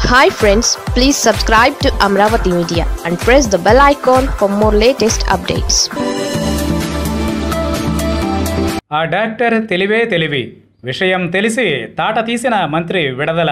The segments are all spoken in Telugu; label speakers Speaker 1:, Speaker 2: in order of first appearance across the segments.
Speaker 1: hi friends please subscribe to Amaravati media and press the bell icon for more latest updates
Speaker 2: ఆ డాక్టర్ తెలివే తెలివి విషయం తెలిసి తాట తీసిన మంత్రి విడదల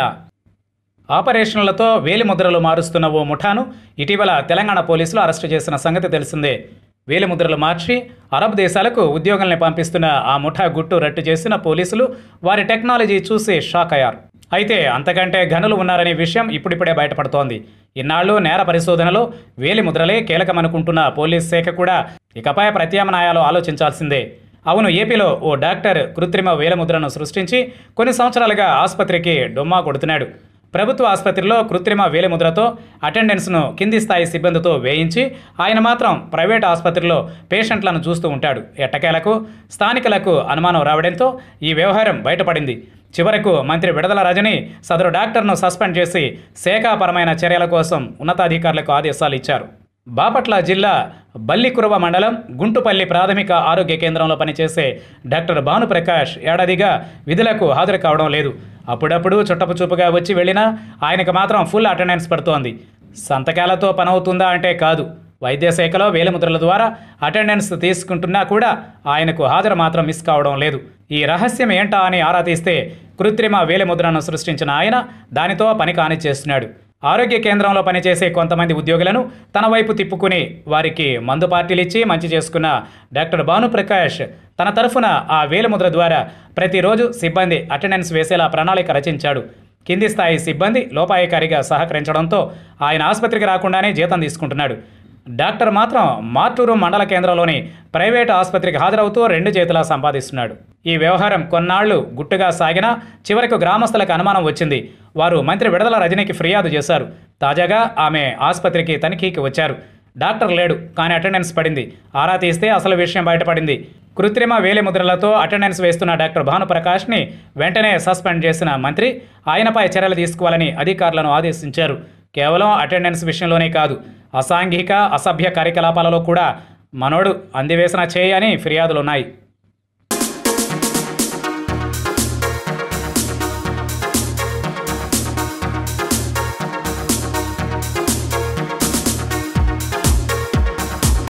Speaker 2: ఆపరేషన్లతో వేలిముద్రలు మారుస్తున్న ఓ ముఠాను ఇటీవల తెలంగాణ పోలీసులు అరెస్టు చేసిన సంగతి తెలిసిందే వేలిముద్రలు మార్చి అరబ్ దేశాలకు ఉద్యోగుల్ని పంపిస్తున్న ఆ ముఠా గుట్టు రట్టు చేసిన పోలీసులు వారి టెక్నాలజీ చూసి షాక్ అయ్యారు అయితే అంతకంటే ఘనులు ఉన్నారనే విషయం ఇప్పుడిప్పుడే బయటపడుతోంది ఇన్నాళ్ళు నేర పరిశోధనలో వేలిముద్రలే కీలకమనుకుంటున్న పోలీస్ శాఖ కూడా ఇకపై ప్రత్యామ్నాయాలు ఆలోచించాల్సిందే అవును ఏపీలో ఓ డాక్టర్ కృత్రిమ వేలముద్రను సృష్టించి కొన్ని సంవత్సరాలుగా ఆసుపత్రికి డొమ్మా కొడుతున్నాడు ప్రభుత్వ ఆసుపత్రిలో కృత్రిమ వేలిముద్రతో అటెండెన్స్ను కింది స్థాయి సిబ్బందితో వేయించి ఆయన మాత్రం ప్రైవేట్ ఆసుపత్రిలో పేషెంట్లను చూస్తూ ఉంటాడు ఎట్టకేలకు స్థానికులకు అనుమానం రావడంతో ఈ వ్యవహారం బయటపడింది చివరకు మంత్రి విడదల రజని సదరు డాక్టర్ను సస్పెండ్ చేసి శాఖాపరమైన చర్యల కోసం ఉన్నతాధికారులకు ఆదేశాలు ఇచ్చారు బాపట్ల జిల్లా బల్లికురవ మండలం గుంటుపల్లి ప్రాథమిక ఆరోగ్య కేంద్రంలో పనిచేసే డాక్టర్ భానుప్రకాష్ ఏడాదిగా విధులకు హాజరు కావడం లేదు అప్పుడప్పుడు చుట్టపు చూపుగా వచ్చి వెళ్ళినా ఆయనకు మాత్రం ఫుల్ అటెండెన్స్ పడుతోంది సంతకాలతో పనవుతుందా అంటే కాదు వైద్య శాఖలో వేలిముద్రల ద్వారా అటెండెన్స్ తీసుకుంటున్నా కూడా ఆయనకు హాజరు మాత్రం మిస్ కావడం లేదు ఈ రహస్యం ఏంటా అని ఆరా తీస్తే కృత్రిమ వేలిముద్రను సృష్టించిన ఆయన దానితో పని కానిచ్చేస్తున్నాడు ఆరోగ్య కేంద్రంలో పనిచేసే కొంతమంది ఉద్యోగులను తన వైపు తిప్పుకుని వారికి మందు పార్టీలు ఇచ్చి మంచి చేసుకున్న డాక్టర్ భానుప్రకాష్ తన తరఫున ఆ వేలిముద్ర ద్వారా ప్రతిరోజు సిబ్బంది అటెండెన్స్ వేసేలా ప్రణాళిక రచించాడు కింది స్థాయి సిబ్బంది లోపాయకారిగా సహకరించడంతో ఆయన ఆసుపత్రికి రాకుండానే జీతం తీసుకుంటున్నాడు డాక్టర్ మాత్రం మార్టూరు మండల కేంద్రంలోని ప్రైవేటు ఆసుపత్రికి హాజరవుతూ రెండు చేతులా సంపాదిస్తున్నాడు ఈ వ్యవహారం కొన్నాళ్లు గుట్టుగా సాగినా చివరకు గ్రామస్తులకు అనుమానం వచ్చింది వారు మంత్రి విడదల రజనీకి ఫిర్యాదు చేశారు తాజాగా ఆమె ఆసుపత్రికి తనిఖీకి వచ్చారు డాక్టర్ లేడు కానీ అటెండెన్స్ పడింది ఆరా తీస్తే అసలు విషయం బయటపడింది కృత్రిమ వేలిముద్రలతో అటెండెన్స్ వేస్తున్న డాక్టర్ భానుప్రకాష్ని వెంటనే సస్పెండ్ చేసిన మంత్రి ఆయనపై చర్యలు తీసుకోవాలని అధికారులను ఆదేశించారు కేవలం అటెండెన్స్ విషయంలోనే కాదు అసాంఘిక అసభ్య కార్యకలాపాలలో కూడా మనోడు అందివేసిన చేయని ఫిర్యాదులున్నాయి